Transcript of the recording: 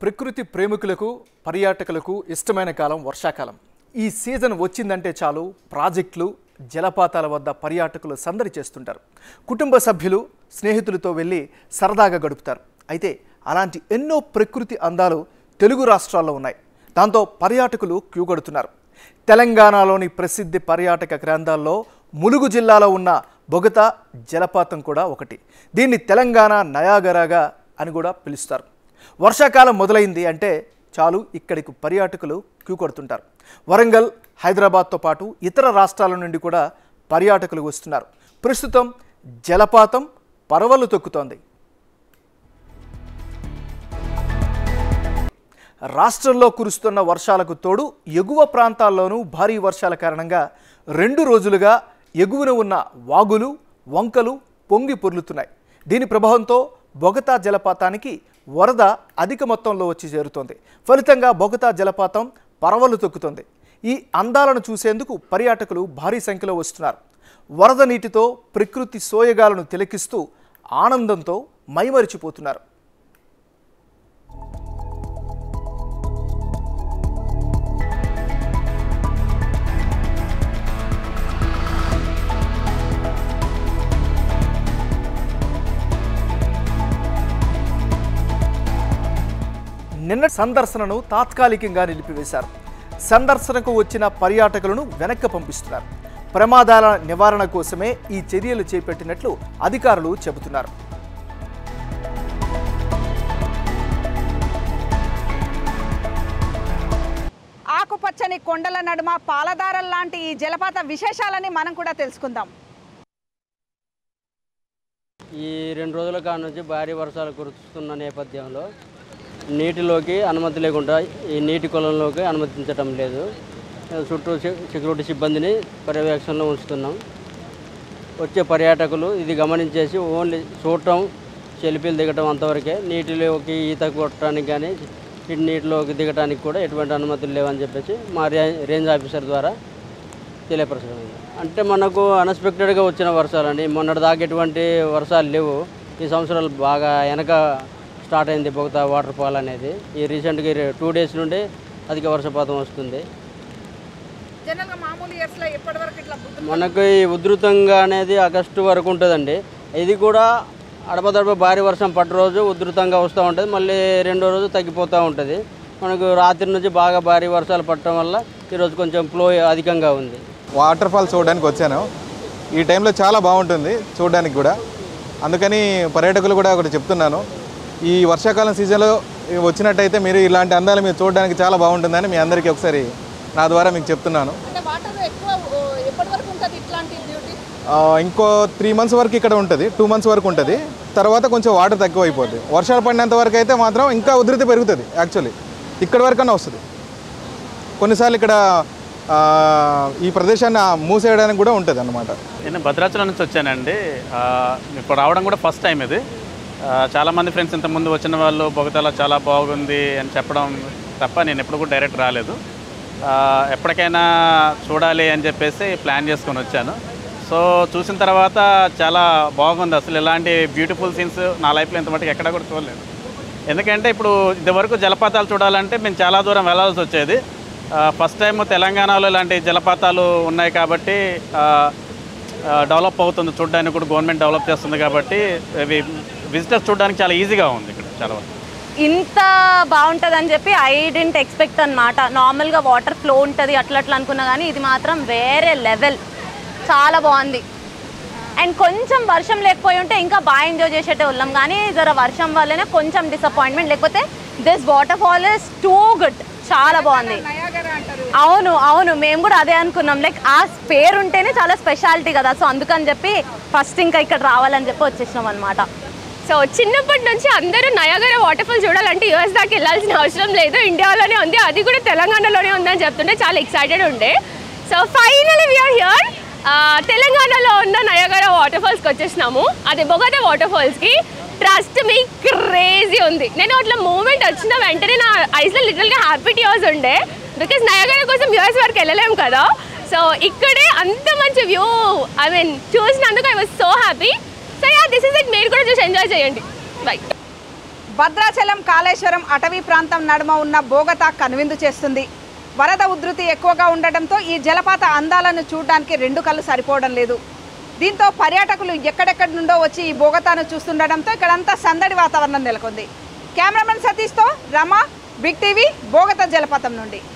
ప్రకృతి ప్రేమికులకు పర్యాటకులకు ఇష్టమైన కాలం వర్షాకాలం ఈ సీజన్ వచ్చిందంటే చాలు ప్రాజెక్టులు జలపాతాల వద్ద పర్యాటకులు సందడి చేస్తుంటారు కుటుంబ సభ్యులు స్నేహితులతో వెళ్ళి సరదాగా గడుపుతారు అయితే అలాంటి ఎన్నో ప్రకృతి అందాలు తెలుగు రాష్ట్రాల్లో ఉన్నాయి దాంతో పర్యాటకులు క్యూ కడుతున్నారు తెలంగాణలోని ప్రసిద్ధి పర్యాటక గ్రంథాల్లో ములుగు జిల్లాలో ఉన్న బొగత జలపాతం కూడా ఒకటి దీన్ని తెలంగాణ నయాగరాగా అని కూడా పిలుస్తారు వర్షాకాలం మొదలైంది అంటే చాలు ఇక్కడికి పర్యాటకులు క్యూ కొడుతుంటారు వరంగల్ హైదరాబాద్తో పాటు ఇతర రాష్ట్రాల నుండి కూడా పర్యాటకులు వస్తున్నారు ప్రస్తుతం జలపాతం పరవలు తొక్కుతోంది రాష్ట్రంలో కురుస్తున్న వర్షాలకు తోడు ఎగువ ప్రాంతాల్లోనూ భారీ వర్షాల కారణంగా రెండు రోజులుగా ఎగువన ఉన్న వాగులు వంకలు పొంగి పొర్లుతున్నాయి దీని ప్రభావంతో బొగతా జలపాతానికి వరద అధిక మొత్తంలో వచ్చి చేరుతోంది ఫలితంగా బొగతా జలపాతం పరవలు తొక్కుతోంది ఈ అందాలను చూసేందుకు పర్యాటకులు భారీ సంఖ్యలో వస్తున్నారు వరద నీటితో ప్రకృతి సోయగాలను తిలకిస్తూ ఆనందంతో మైమరిచిపోతున్నారు నిన్న సందర్శనను తాత్కాలికంగా నిలిపివేశారు సందర్శనకు వచ్చిన పర్యాటకులను వెనక్కి పంపిస్తున్నారు ప్రమాదాల నివారణ కోసమే ఈ చర్యలు చేపట్టినట్లు అధికారులు చెబుతున్నారు ఆకుపచ్చని కొండల నడుమ పాలదారల్ లాంటి ఈ జలపాత విశేషాలని మనం కూడా తెలుసుకుందాం ఈ రెండు రోజుల కాడ నుంచి భారీ వర్షాలు కురుస్తున్న నేపథ్యంలో నీటిలోకి అనుమతి లేకుండా ఈ నీటి కొలంలోకి అనుమతించటం లేదు చుట్టూ సె- సెక్యూరిటీ సిబ్బందిని పర్యవేక్షణలో ఉంచుతున్నాం వచ్చే పర్యాటకులు ఇది గమనించేసి ఓన్లీ చూడటం సెల్ఫీలు దిగటం అంతవరకే నీటిలోకి ఈత కొట్టడానికి కానీ ఇటు నీటిలోకి దిగడానికి కూడా ఎటువంటి అనుమతులు లేవని చెప్పేసి మా రే రేంజ్ ఆఫీసర్ ద్వారా తెలియపరచడం అంటే మనకు అన్ఎక్స్పెక్టెడ్గా వచ్చిన వర్షాలు అండి మొన్నటి దాకా ఎటువంటి వర్షాలు లేవు ఈ సంవత్సరాలు బాగా వెనక స్టార్ట్ అయింది బొగతా వాటర్ ఫాల్ అనేది ఈ రీసెంట్గా టూ డేస్ నుండి అధిక వర్షపాతం వస్తుంది జనరల్గా మామూలు ఇయర్స్లో ఎప్పటి వరకు ఇట్లా మనకు ఈ ఉధృతంగా అనేది ఆగస్టు వరకు ఉంటుందండి ఇది కూడా అడపదడప భారీ వర్షం పట్టు రోజు ఉధృతంగా వస్తూ ఉంటుంది మళ్ళీ రెండో రోజు తగ్గిపోతూ ఉంటుంది మనకు రాత్రి నుంచి బాగా భారీ వర్షాలు పడటం వల్ల ఈరోజు కొంచెం ఫ్లో అధికంగా ఉంది వాటర్ ఫాల్ చూడడానికి వచ్చాను ఈ టైంలో చాలా బాగుంటుంది చూడడానికి కూడా అందుకని పర్యాటకులు కూడా ఒకటి చెప్తున్నాను ఈ వర్షాకాలం సీజన్లో వచ్చినట్టయితే మీరు ఇలాంటి అందాలు మీరు చూడడానికి చాలా బాగుంటుందని మీ అందరికీ ఒకసారి నా ద్వారా మీకు చెప్తున్నాను అంటే వాటర్ ఎక్కువ ఎప్పటి వరకు ఉంటుంది ఇట్లాంటి బ్యూటీ ఆ, ఇంకో త్రీ మంత్స్ వరకు ఇక్కడ ఉంటుంది టూ మంత్స్ వరకు ఉంటుంది తర్వాత కొంచెం వాటర్ తక్కువ అయిపోద్ది వర్షాలు పడినంత వరకు అయితే మాత్రం ఇంకా ఉధృతి పెరుగుతుంది యాక్చువల్లీ ఇక్కడ వరకన్నా వస్తుంది కొన్నిసార్లు ఇక్కడ ఆ, ఈ ప్రదేశాన్ని మూసేయడానికి కూడా ఉంటుంది అన్నమాట నేను భద్రాచలం నుంచి వచ్చానండి ఆ, ఇప్పుడు రావడం కూడా ఫస్ట్ టైం ఇది ఆ, చాలామంది ఫ్రెండ్స్ ఇంతకుముందు వచ్చిన వాళ్ళు బొగతల చాలా బాగుంది అని చెప్పడం తప్ప నేను ఎప్పుడు కూడా డైరెక్ట్ రాలేదు ఆ, ఎప్పటికైనా చూడాలి అని చెప్పేసి ప్లాన్ చేసుకొని వచ్చాను సో చూసిన తర్వాత చాలా బాగుంది అసలు ఇలాంటి బ్యూటిఫుల్ సీన్స్ నా లైఫ్లో ఇంత మటుకు ఎక్కడా కూడా చూడలేదు ఎందుకంటే ఇప్పుడు ఇదివరకు జలపాతాలు చూడాలంటే మేము చాలా దూరం వెళ్ళాల్సి వచ్చేది ఫస్ట్ టైం తెలంగాణలో ఇలాంటి జలపాతాలు ఉన్నాయి కాబట్టి ఆ, ఆ, డెవలప్ అవుతుంది చూడడానికి కూడా గవర్నమెంట్ డెవలప్ చేస్తుంది కాబట్టి ఇవి విజిటర్స్ చూడడానికి చాలా ఈజీగా ఉంది ఇక్కడ చాలా వరకు ఇంత బాగుంటుంది చెప్పి ఐ డెంట్ ఎక్స్పెక్ట్ అనమాట నార్మల్గా వాటర్ ఫ్లో ఉంటుంది అట్లా అట్లా అనుకున్నా కానీ ఇది మాత్రం వేరే లెవెల్ చాలా బాగుంది అండ్ కొంచెం వర్షం లేకపోయి ఉంటే ఇంకా బాగా ఎంజాయ్ చేసేటే వాళ్ళం కానీ జర వర్షం వల్లనే కొంచెం డిసప్పాయింట్మెంట్ లేకపోతే this waterfall is too good చాలా బాగుంది నయాగర అంటారు అవును అవును మేము కూడా అదే అనుకున్నాం లైక్ ఆ పేరు ఉంటేనే చాలా స్పెషాలిటీ కదా సో అందుకని చెప్పి ఫస్ట్ ఇంకా ఇక్కడ రావాలని చెప్పి వచ్చేసినాం అనమాట సో చిన్నప్పటి నుంచి అందరూ నయాగర వాటర్ ఫాల్ చూడాలంటే యూఎస్ దాకా వెళ్ళాల్సిన అవసరం లేదు ఇండియాలోనే ఉంది అది కూడా తెలంగాణలోనే ఉందని చెప్తుంటే చాలా ఎక్సైటెడ్ ఉండే సో ఫైనలీ వీఆర్ హియర్ తెలంగాణలో ఉన్న నయాగర వాటర్ ఫాల్స్కి వచ్చేసినాము అది బొగత వాటర్ ఫాల్స్కి ట్రస్ట్ మీ క్రేజీ ఉంది నేను అట్లా మూమెంట్ వచ్చిన వెంటనే నా ఐస్లో లిటిల్గా హ్యాపీ టీయర్స్ ఉండే బికాస్ నయాగర కోసం యూఎస్ వరకు వెళ్ళలేము కదా సో ఇక్కడే అంత మంచి వ్యూ ఐ మీన్ చూసినందుకు I was so happy so yeah this is it మీరు కూడా చూసి ఎంజాయ్ చేయండి బై భద్రాచలం కాళేశ్వరం అటవీ ప్రాంతం నడుమ ఉన్న బోగతా కనువిందు చేస్తుంది వరద ఉధృతి ఎక్కువగా ఉండటంతో ఈ జలపాత అందాలను చూడడానికి రెండు కళ్ళు సరిపోవడం లేదు దీంతో పర్యాటకులు ఎక్కడెక్కడి నుండో వచ్చి ఈ బోగతాను చూస్తుండటంతో ఇక్కడంతా సందడి వాతావరణం నెలకొంది కెమెరామెన్ సతీష్తో రమ బిగ్ టీవీ బోగత జలపాతం నుండి